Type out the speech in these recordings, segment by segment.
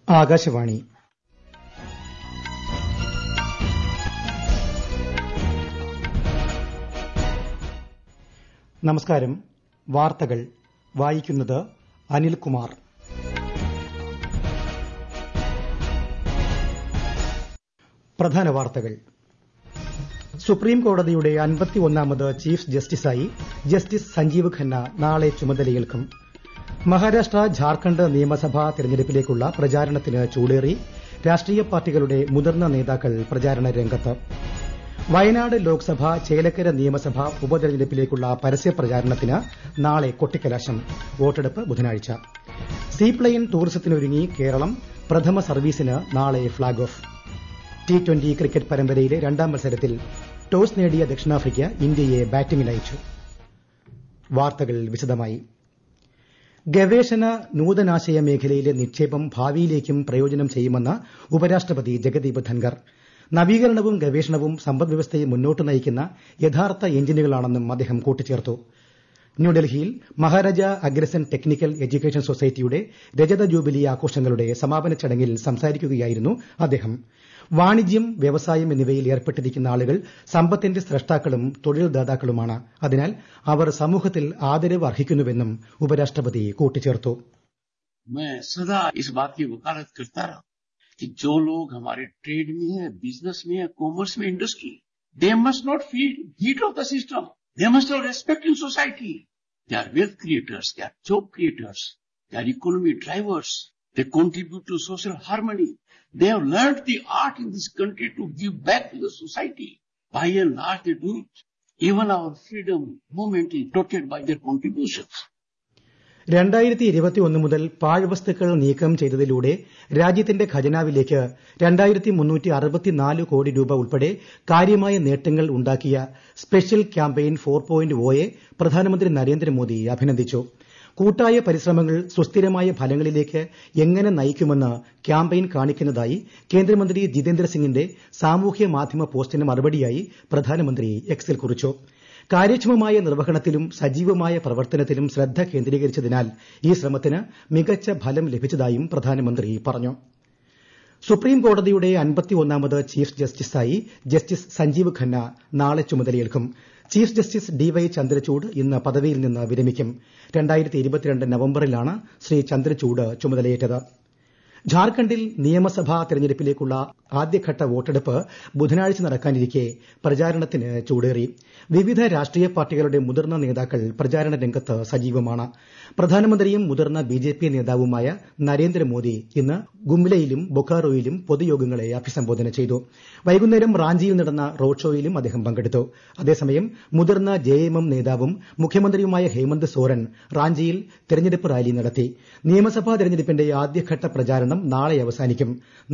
ആകാശവാണി നമസ്കാരം വാർത്തകൾ വായിക്കുന്നത് അനിൽകുമാർ പ്രധാന വാർത്തകൾ സുപ്രീം കോടതിയുടെ അൻപത്തിയൊന്നാമത് ചീഫ് ജസ്റ്റിസായി ജസ്റ്റിസ് സഞ്ജീവ് ഖന്ന നാളെ ചുമതലയേൽക്കും മഹാരാഷ്ട്ര ഝാർഖണ്ഡ് നിയമസഭാ തെരഞ്ഞെടുപ്പിലേക്കുള്ള പ്രചാരണത്തിന് ചൂടേറി രാഷ്ട്രീയ പാർട്ടികളുടെ മുതിർന്ന നേതാക്കൾ പ്രചാരണ രംഗത്ത് വയനാട് ലോക്സഭ ചേലക്കര നിയമസഭ ഉപതെരഞ്ഞെടുപ്പിലേക്കുള്ള പരസ്യപ്രചാരണത്തിന് നാളെ കൊട്ടിക്കലാശം വോട്ടെടുപ്പ് ബുധനാഴ്ച സീപ്ലെയിൻ ടൂറിസത്തിനൊരുങ്ങി കേരളം പ്രഥമ സർവീസിന് നാളെ flag off T twenty cricket പരമ്പരയിലെ രണ്ടാം മത്സരത്തിൽ ടോസ് നേടിയ ദക്ഷിണാഫ്രിക്ക ഇന്ത്യയെ ബാറ്റിംഗിനയച്ചു വാർത്തകൾ വിശദമായി ഗവേഷണ നൂതനാശയ മേഖലയിലെ നിക്ഷേപം ഭാവിയിലേക്കും പ്രയോജനം ചെയ്യുമെന്ന് ഉപരാഷ്ട്രപതി ജഗദീപ് ധൻകർ നവീകരണവും ഗവേഷണവും സമ്പദ്വ്യവസ്ഥയെ മുന്നോട്ട് നയിക്കുന്ന യഥാർത്ഥ എഞ്ചിനുകളാണെന്നും അദ്ദേഹം കൂട്ടിച്ചേർത്തു ന്യൂഡൽഹിയിൽ മഹാരാജ അഗ്രസൻ ടെക്നിക്കൽ എഡ്യൂക്കേഷൻ സൊസൈറ്റിയുടെ രജത ജൂബിലി ആഘോഷങ്ങളുടെ സമാപന ചടങ്ങിൽ സംസാരിക്കുകയായിരുന്നു അദ്ദേഹം വാണിജ്യം വ്യവസായം എന്നിവയിൽ ഏർപ്പെട്ടിരിക്കുന്ന ആളുകൾ സമ്പത്തിന്റെ സ്രഷ്ടാക്കളും തൊഴിൽദാതാക്കളുമാണ് അതിനാൽ അവർ സമൂഹത്തിൽ ആദരവ് അർഹിക്കുന്നുവെന്നും ഉപരാഷ്ട്രപതി കൂട്ടിച്ചേർത്തു मैं सदा इस बात की वकालत करता रहा कि जो लोग हमारे ट्रेड में है बिजनेस में है कॉमर्स में industry they must not feel heat of the system they must have respect in society they are wealth creators they are job creators they are economy drivers they contribute to social harmony. They have learned the art in this country to give back to the society. By and large, they do it. Even our freedom movement is dotted by their contributions. രണ്ടായിരത്തി ഇരുപത്തിയൊന്ന് മുതൽ പാഴ്വസ്തുക്കൾ നീക്കം ചെയ്തതിലൂടെ രാജ്യത്തിന്റെ ഖജനാവിലേക്ക് രണ്ടായിരത്തി മുന്നൂറ്റി അറുപത്തിനാല് കോടി രൂപ ഉൾപ്പെടെ കാര്യമായ നേട്ടങ്ങൾ ഉണ്ടാക്കിയ സ്പെഷ്യൽ ക്യാമ്പയിൻ ഫോർ പോയിന്റ് ഒയെ പ്രധാനമന്ത്രി നരേന്ദ്രമോദി അഭിനന്ദിച്ചു കൂട്ടായ പരിശ്രമങ്ങൾ സുസ്ഥിരമായ ഫലങ്ങളിലേക്ക് എങ്ങനെ നയിക്കുമെന്ന് ക്യാമ്പയിൻ കാണിക്കുന്നതായി കേന്ദ്രമന്ത്രി ജിതേന്ദ്ര സിംഗിന്റെ സാമൂഹ്യ മാധ്യമ പോസ്റ്റിന് മറുപടിയായി പ്രധാനമന്ത്രി എക്സിൽ കുറിച്ചു കാര്യക്ഷമമായ നിർവഹണത്തിലും സജീവമായ പ്രവർത്തനത്തിലും ശ്രദ്ധ കേന്ദ്രീകരിച്ചതിനാൽ ഈ ശ്രമത്തിന് മികച്ച ഫലം ലഭിച്ചതായും പ്രധാനമന്ത്രി പറഞ്ഞു സുപ്രീം കോടതിയുടെ അൻപത്തിയൊന്നാമത് ചീഫ് ജസ്റ്റിസായി ജസ്റ്റിസ് സഞ്ജീവ് ഖന്ന നാളെ ചുമതലയേൽക്കും chief justice D Y Chandrachud ഇന്ന് പദവിയിൽ നിന്ന് വിരമിക്കും നവംബറിലാണ് ശ്രീ ചന്ദ്രചൂഡ് ചുമതലയേറ്റത് ഝാർഖണ്ഡിൽ നിയമസഭാ തെരഞ്ഞെടുപ്പിലേക്കുള്ള ആദ്യഘട്ട വോട്ടെടുപ്പ് ബുധനാഴ്ച നടക്കാനിരിക്കെ പ്രചാരണത്തിന് ചൂടേറി വിവിധ രാഷ്ട്രീയ പാർട്ടികളുടെ മുതിർന്ന നേതാക്കൾ പ്രചാരണ രംഗത്ത് സജീവമാണ് പ്രധാനമന്ത്രിയും മുതിർന്ന ബിജെപി നേതാവുമായ നരേന്ദ്രമോദി ഇന്ന് ഗുംലയിലും ബൊക്കാറോയിലും പൊതുയോഗങ്ങളെ അഭിസംബോധന ചെയ്തു വൈകുന്നേരം റാഞ്ചിയിൽ നടന്ന റോഡ് ഷോയിലും അദ്ദേഹം പങ്കെടുത്തു അതേസമയം മുതിർന്ന ജെഎംഎം നേതാവും മുഖ്യമന്ത്രിയുമായ ഹേമന്ത് സോറൻ റാഞ്ചിയിൽ തെരഞ്ഞെടുപ്പ് റാലി നടത്തി നിയമസഭാ തെരഞ്ഞെടുപ്പിന്റെ ആദ്യഘട്ട പ്രചാരണം നാളെ അവസാനിക്കും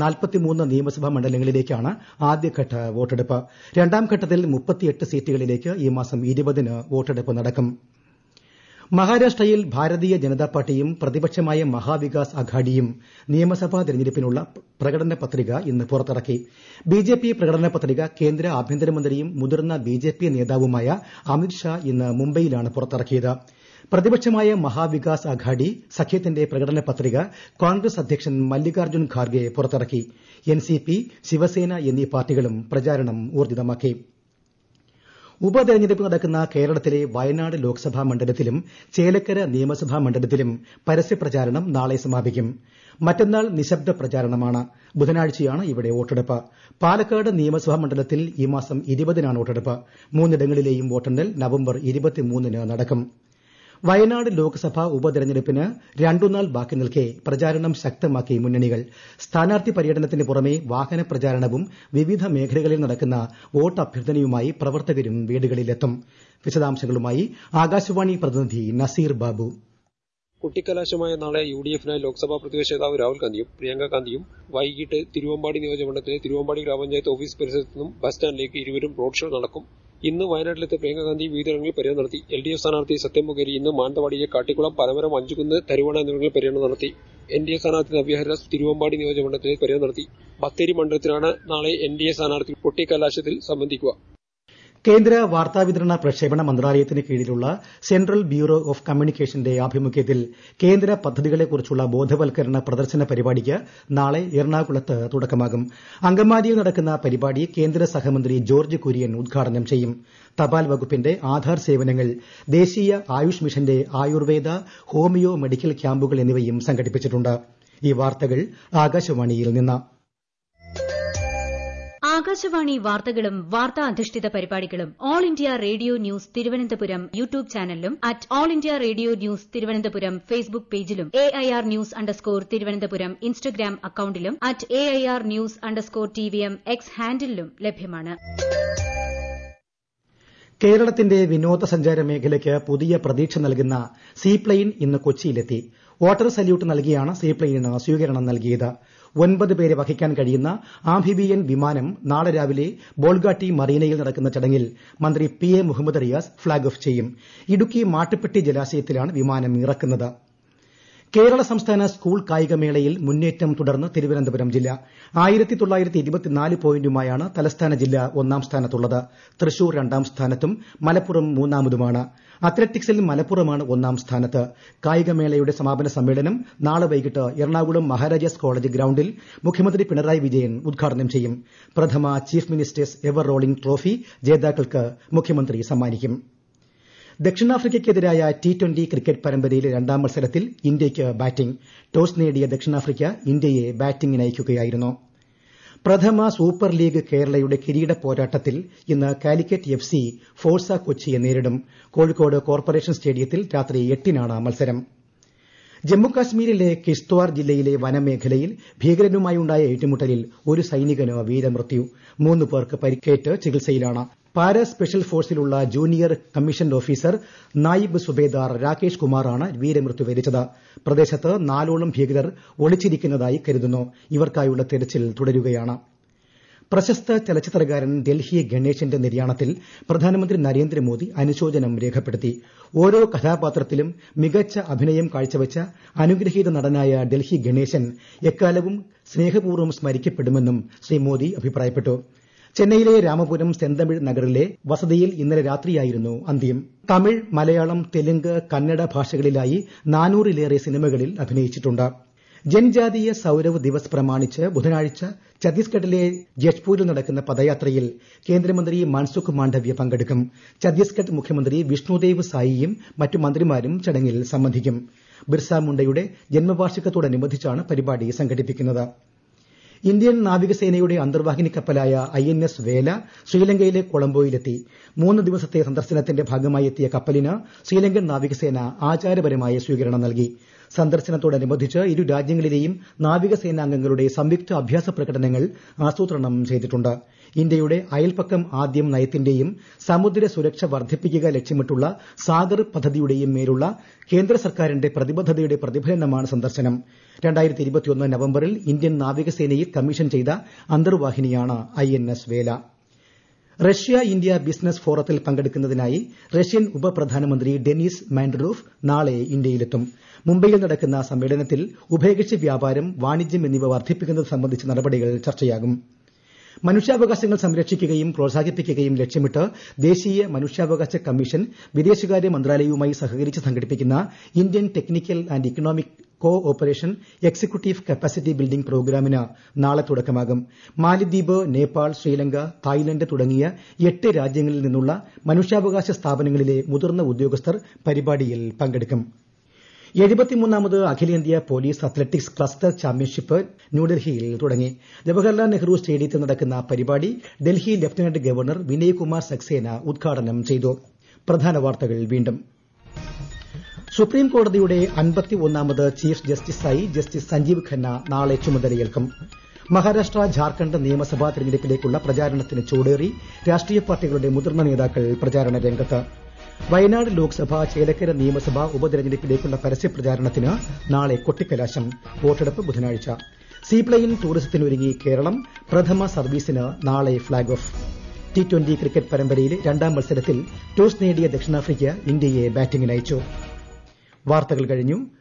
നിയമസഭാ മണ്ഡലങ്ങളിലേക്കാണ് ആദ്യഘട്ട വോട്ടെടുപ്പ് രണ്ടാം ഘട്ടത്തിൽ മുപ്പത്തിയെട്ട് സീറ്റുകളിലേക്ക് ഈ മാസം ഇരുപതിന് വോട്ടെടുപ്പ് നടക്കും മഹാരാഷ്ട്രയിൽ ഭാരതീയ ജനതാ പാർട്ടിയും പ്രതിപക്ഷമായ മഹാവികാസ് അഘാഡിയും നിയമസഭാ തെരഞ്ഞെടുപ്പിനുള്ള പ്രകടന പത്രിക ഇന്ന് പുറത്തിറക്കി ബിജെപി പ്രകടന പത്രിക കേന്ദ്ര ആഭ്യന്തരമന്ത്രിയും മുതിർന്ന ബിജെപി നേതാവുമായ അമിത് ഷാ ഇന്ന് മുംബൈയിലാണ് പുറത്തിറക്കിയത് പ്രതിപക്ഷമായ മഹാവികാസ് അഘാഡി സഖ്യത്തിന്റെ പ്രകടന പത്രിക കോൺഗ്രസ് അധ്യക്ഷൻ മല്ലികാർജ്ജുൻ ഖാർഗെ പുറത്തിറക്കി എൻസിപി ശിവസേന എന്നീ പാർട്ടികളും പ്രചാരണം ഊർജിതമാക്കി ഉപതെരഞ്ഞെടുപ്പ് നടക്കുന്ന കേരളത്തിലെ വയനാട് ലോക്സഭാ മണ്ഡലത്തിലും ചേലക്കര നിയമസഭാ മണ്ഡലത്തിലും പരസ്യപ്രചാരണം നാളെ സമാപിക്കും മറ്റന്നാൾ നിശബ്ദ പ്രചാരണമാണ് ബുധനാഴ്ചയാണ് ഇവിടെ വോട്ടെടുപ്പ് പാലക്കാട് നിയമസഭാ മണ്ഡലത്തിൽ ഈ മാസം ഇരുപതിനാണ് വോട്ടെടുപ്പ് മൂന്നിടങ്ങളിലെയും വോട്ടെണ്ണൽ നവംബർ ഇരുപത്തിമൂന്നിന് നടക്കും വയനാട് ലോക്സഭാ ഉപതെരഞ്ഞെടുപ്പിന് രണ്ടുനാൾ ബാക്കി നിൽക്കെ പ്രചാരണം ശക്തമാക്കി മുന്നണികൾ സ്ഥാനാർത്ഥി പര്യടനത്തിന് പുറമെ വാഹന പ്രചാരണവും വിവിധ മേഖലകളിൽ നടക്കുന്ന വോട്ട് അഭ്യർത്ഥനയുമായി പ്രവർത്തകരും വീടുകളിലെത്തും വിശദാംശങ്ങളുമായി ആകാശവാണി പ്രതിനിധി നസീർ ബാബു കുട്ടിക്കലാശമായ നാളെ യു ഡി എഫിനായി ലോക്സഭാ പ്രതിപക്ഷ നേതാവ് രാഹുൽ ഗാന്ധിയും പ്രിയങ്ക ഗാന്ധിയും വൈകിട്ട് തിരുവമ്പാടി നിയോജകമണ്ഡലത്തിലെ തിരുവമ്പാടി ഗ്രാമപഞ്ചായത്ത് ഓഫീസ് പരിസരത്തു നിന്നും ബസ് സ്റ്റാൻഡിലേക്ക് ഇരുവരും റോഡ് ഷോ നടക്കും ഇന്ന് വയനാട്ടിലെത്തിയ പ്രിയങ്ക ഗാന്ധി വിവിധയിടങ്ങളിൽ പര്യടനം നടത്തി എൽ ഡി എഫ് സ്ഥാനാർത്ഥി സത്യം മുഖേരി ഇന്ന് മാനന്തവാടിയിലെ കാട്ടിക്കുളം പനമരം അഞ്ചുകുന്ന് തരുവണ എന്നിവിടങ്ങളിൽ പര്യടനം നടത്തി എൻ ഡി എ സ്ഥാനാർത്ഥി നവ്യഹരസ് തിരുവമ്പാടി നിയോജകമണ്ഡലത്തിൽ പര്യടനം നടത്തി ബത്തേരി മണ്ഡലത്തിലാണ് നാളെ എൻ ഡി എ സ്ഥാനാർത്ഥി പൊട്ടിക്കലാശത്തിൽ സംബന്ധിക്കുക കേന്ദ്ര വാർത്താവിതരണ പ്രക്ഷേപണ മന്ത്രാലയത്തിന് കീഴിലുള്ള സെൻട്രൽ ബ്യൂറോ ഓഫ് കമ്മ്യൂണിക്കേഷന്റെ ആഭിമുഖ്യത്തിൽ കേന്ദ്ര പദ്ധതികളെക്കുറിച്ചുള്ള ബോധവൽക്കരണ പ്രദർശന പരിപാടിക്ക് നാളെ എറണാകുളത്ത് തുടക്കമാകും അങ്കമാലിയിൽ നടക്കുന്ന പരിപാടി കേന്ദ്ര സഹമന്ത്രി ജോർജ് കുര്യൻ ഉദ്ഘാടനം ചെയ്യും തപാൽ വകുപ്പിന്റെ ആധാർ സേവനങ്ങൾ ദേശീയ ആയുഷ് മിഷന്റെ ആയുർവേദ ഹോമിയോ മെഡിക്കൽ ക്യാമ്പുകൾ എന്നിവയും സംഘടിപ്പിച്ചിട്ടുണ്ട് ഈ വാർത്തകൾ ആകാശവാണിയിൽ നിന്ന് ആകാശവാണി വാർത്തകളും വാർത്താ അധിഷ്ഠിത പരിപാടികളും all India radio news Thiruvananthapuram YouTube ചാനലിലും at all India radio news Thiruvananthapuram Facebook പേജിലും A I R news underscore Thiruvananthapuram Instagram അക്കൌണ്ടിലും at A I R news underscore T V M X ഹാൻഡിലും ലഭ്യമാണ് കേരളത്തിന്റെ വിനോദസഞ്ചാര മേഖലയ്ക്ക് പുതിയ പ്രതീക്ഷ നൽകുന്ന സീപ്ലെയിൻ ഇന്ന് കൊച്ചിയിലെത്തി വാട്ടർ സല്യൂട്ട് നൽകിയാണ് സീപ്ലെയിനിന് സ്വീകരണം നൽകിയത് ഒൻപത് പേരെ വഹിക്കാൻ കഴിയുന്ന ആംഫിബിയൻ വിമാനം നാളെ രാവിലെ ബോൾഗാട്ടി മറീനയിൽ നടക്കുന്ന ചടങ്ങിൽ മന്ത്രി P A Muhammad Riyas flag off ചെയ്യും ഇടുക്കി മാട്ടുപ്പെട്ടി ജലാശയത്തിലാണ് വിമാനം ഇറക്കുന്നത് കേരള സംസ്ഥാന സ്കൂൾ കായികമേളയിൽ മുന്നേറ്റം തുടർന്ന് തിരുവനന്തപുരം ജില്ല ആയിരത്തി തൊള്ളായിരത്തി ഇരുപത്തിനാല് പോയിന്റുമായാണ് തലസ്ഥാന ജില്ല ഒന്നാം സ്ഥാനത്തുള്ളത് തൃശൂർ രണ്ടാം സ്ഥാനത്തും മലപ്പുറം മൂന്നാമതുമാണ് അത്ലറ്റിക്സിൽ മലപ്പുറമാണ് ഒന്നാം സ്ഥാനത്ത് കായികമേളയുടെ സമാപന സമ്മേളനം നാളെ വൈകിട്ട് എറണാകുളം മഹാരാജാസ് കോളേജ് ഗ്രൌണ്ടിൽ മുഖ്യമന്ത്രി പിണറായി വിജയൻ ഉദ്ഘാടനം ചെയ്യും പ്രഥമ chief minister's ever rolling trophy ജേതാക്കൾക്ക് മുഖ്യമന്ത്രി സമ്മാനിക്കും ദക്ഷിണാഫ്രിക്കയ്ക്കെതിരായ ടി ട്വന്റി ക്രിക്കറ്റ് പരമ്പരയിലെ രണ്ടാം മത്സരത്തിൽ ഇന്ത്യയ്ക്ക് ബാറ്റിംഗ് ടോസ് നേടിയ ദക്ഷിണാഫ്രിക്ക ഇന്ത്യയെ ബാറ്റിംഗിന് അയക്കുകയായിരുന്നു പ്രഥമ സൂപ്പർ ലീഗ് കേരളയുടെ കിരീട പോരാട്ടത്തിൽ ഇന്ന് കാലിക്കറ്റ് എഫ് സി ഫോഴ്സ കൊച്ചിയെ നേരിടും കോഴിക്കോട് കോർപ്പറേഷൻ സ്റ്റേഡിയത്തിൽ രാത്രി എട്ടിനാണ് മത്സരം ജമ്മുകാശ്മീരിലെ കിഷ്ത്വാർ ജില്ലയിലെ വനമേഖലയിൽ ഭീകരരുമായുണ്ടായ ഏറ്റുമുട്ടലിൽ ഒരു സൈനികന് വീരമൃത്യു മൂന്ന് പേർക്ക് പരിക്കേറ്റ് ചികിത്സയിലാണ് പാരാ സ്പെഷ്യൽ ഫോഴ്സിലുള്ള junior commissioned officer Naib Subedar Rakesh കുമാറാണ് വീരമൃത്യു വരിച്ചത് പ്രദേശത്ത് നാലോളം ഭീകരർ ഒളിച്ചിരിക്കുന്നതായി കരുതുന്നു ഇവർക്കായുള്ള തെരച്ചിൽ തുടരുകയാണ് പ്രശസ്ത ചലച്ചിത്രകാരൻ ഡൽഹി ഗണേശന്റെ നിര്യാണത്തിൽ പ്രധാനമന്ത്രി നരേന്ദ്രമോദി അനുശോചനം രേഖപ്പെടുത്തി ഓരോ കഥാപാത്രത്തിലും മികച്ച അഭിനയം കാഴ്ചവച്ച അനുഗ്രഹീത നടനായ ഡൽഹി ഗണേശൻ എക്കാലവും സ്നേഹപൂർവ്വം സ്മരിക്കപ്പെടുമെന്നും ശ്രീ മോദി അഭിപ്രായപ്പെട്ടു ചെന്നൈയിലെ രാമപുരം സെന്തമിഴ് നഗറിലെ വസതിയിൽ ഇന്നലെ രാത്രിയായിരുന്നു അന്ത്യം തമിഴ് മലയാളം തെലുങ്ക് കന്നഡ ഭാഷകളിലായി നാനൂറിലേറെ സിനിമകളിൽ അഭിനയിച്ചിട്ടുണ്ട് ജൻജാതീയ സൌരവ് ദിവസ് പ്രമാണിച്ച് ബുധനാഴ്ച ഛത്തീസ്ഗഡിലെ ജജ്പൂരിൽ നടക്കുന്ന പദയാത്രയിൽ കേന്ദ്രമന്ത്രി മൻസുഖ് മാണ്ഡവ്യ പങ്കെടുക്കും ഛത്തീസ്ഗഡ് മുഖ്യമന്ത്രി വിഷ്ണുദേവ് സായിയും മറ്റു മന്ത്രിമാരും ചടങ്ങിൽ സംബന്ധിക്കും ബിർസ മുണ്ടയുടെ ജന്മവാർഷികത്തോടനുബന്ധിച്ചാണ് പരിപാടി സംഘടിപ്പിക്കുന്നത് ഇന്ത്യൻ നാവികസേനയുടെ അന്തർവാഹിനി കപ്പലായ ഐ എൻ എസ് വേല ശ്രീലങ്കയിലെ കൊളംബോയിലെത്തി മൂന്ന് ദിവസത്തെ സന്ദർശനത്തിന്റെ ഭാഗമായി എത്തിയ കപ്പലിന് ശ്രീലങ്കൻ നാവികസേന ആചാരപരമായ സ്വീകരണം നൽകി സന്ദർശനത്തോടനുബന്ധിച്ച് ഇരു രാജ്യങ്ങളിലെയും നാവികസേനാംഗങ്ങളുടെ സംയുക്ത അഭ്യാസ പ്രകടനങ്ങൾ ആസൂത്രണം ചെയ്തിട്ടുണ്ട് ഇന്ത്യയുടെ അയൽപക്കം ആദ്യം നയത്തിന്റെയും സമുദ്ര സുരക്ഷ വർദ്ധിപ്പിക്കുക ലക്ഷ്യമിട്ടുള്ള സാഗർ പദ്ധതിയുടെയും മേലുള്ള കേന്ദ്ര സർക്കാരിന്റെ പ്രതിബദ്ധതയുടെ പ്രതിഫലനമാണ് സന്ദർശനം നവംബറിൽ ഇന്ത്യൻ നാവികസേനയിൽ കമ്മീഷൻ ചെയ്ത അന്തർവാഹിനിയാണ് I N S Vela Russia India business ഫോറത്തിൽ പങ്കെടുക്കുന്നതിനായി റഷ്യൻ ഉപപ്രധാനമന്ത്രി ഡെനിസ് മാൻഡ്രോഫ് നാളെ ഇന്ത്യയിലെത്തും മുംബൈയിൽ നടക്കുന്ന സമ്മേളനത്തിൽ ഉഭയകക്ഷി വ്യാപാരം വാണിജ്യം എന്നിവ വർദ്ധിപ്പിക്കുന്നത് സംബന്ധിച്ച നടപടികൾ ചർച്ചയാകും മനുഷ്യാവകാശങ്ങൾ സംരക്ഷിക്കുകയും പ്രോത്സാഹിപ്പിക്കുകയും ലക്ഷ്യമിട്ട് ദേശീയ മനുഷ്യാവകാശ കമ്മീഷൻ വിദേശകാര്യ മന്ത്രാലയവുമായി സഹകരിച്ച് സംഘടിപ്പിക്കുന്ന Indian technical and economic cooperation executive capacity building പ്രോഗ്രാമിന് നാളെ തുടക്കമാകും മാലിദ്വീപ് നേപ്പാൾ ശ്രീലങ്ക തായ്ലന്റ് തുടങ്ങിയ എട്ട് രാജ്യങ്ങളിൽ നിന്നുള്ള മനുഷ്യാവകാശ സ്ഥാപനങ്ങളിലെ മുതിർന്ന ഉദ്യോഗസ്ഥർ പരിപാടിയിൽ പങ്കെടുക്കും എഴുപത്തിമൂന്നാമത് അഖിലേന്ത്യാ പോലീസ് അത്ലറ്റിക്സ് ക്ലസ്റ്റർ ചാമ്പ്യൻഷിപ്പ് ന്യൂഡൽഹിയിൽ തുടങ്ങി ജവഹർലാൽ നെഹ്റു സ്റ്റേഡിയത്തിൽ നടക്കുന്ന പരിപാടി ഡൽഹി ലഫ്റ്റനന്റ് ഗവർണർ വിനയ്കുമാർ സക്സേന ഉദ്ഘാടനം ചെയ്തു പ്രധാന വാർത്തകൾ വീണ്ടും സുപ്രീം കോടതിയുടെ അൻപത്തി ഒന്നാമത് ചീഫ് ജസ്റ്റിസായി ജസ്റ്റിസ് സഞ്ജീവ് ഖന്ന നാളെ ചുമതലയേൽക്കും മഹാരാഷ്ട്ര ഝാർഖണ്ഡ് നിയമസഭാ തെരഞ്ഞെടുപ്പിലേക്കുള്ള പ്രചാരണത്തിന് ചൂടേറി രാഷ്ട്രീയ പാർട്ടികളുടെ മുതിർന്ന നേതാക്കൾ പ്രചാരണ രംഗത്ത് വയനാട് ലോക്സഭ ചേലക്കര നിയമസഭാ ഉപതെരഞ്ഞെടുപ്പിലേക്കുള്ള പരസ്യപ്രചാരണത്തിന് നാളെ കൊട്ടിക്കലാശം വോട്ടെടുപ്പ് ബുധനാഴ്ച സീപ്ലെയിൻ ടൂറിസത്തിനൊരുങ്ങി കേരളം പ്രഥമ സർവീസിന് നാളെ flag off T twenty cricket പരമ്പരയിലെ രണ്ടാം മത്സരത്തിൽ ടോസ് നേടിയ ദക്ഷിണാഫ്രിക്ക ഇന്ത്യയെ ബാറ്റിംഗിനയച്ചു വാർത്തകൾ കഴിഞ്ഞു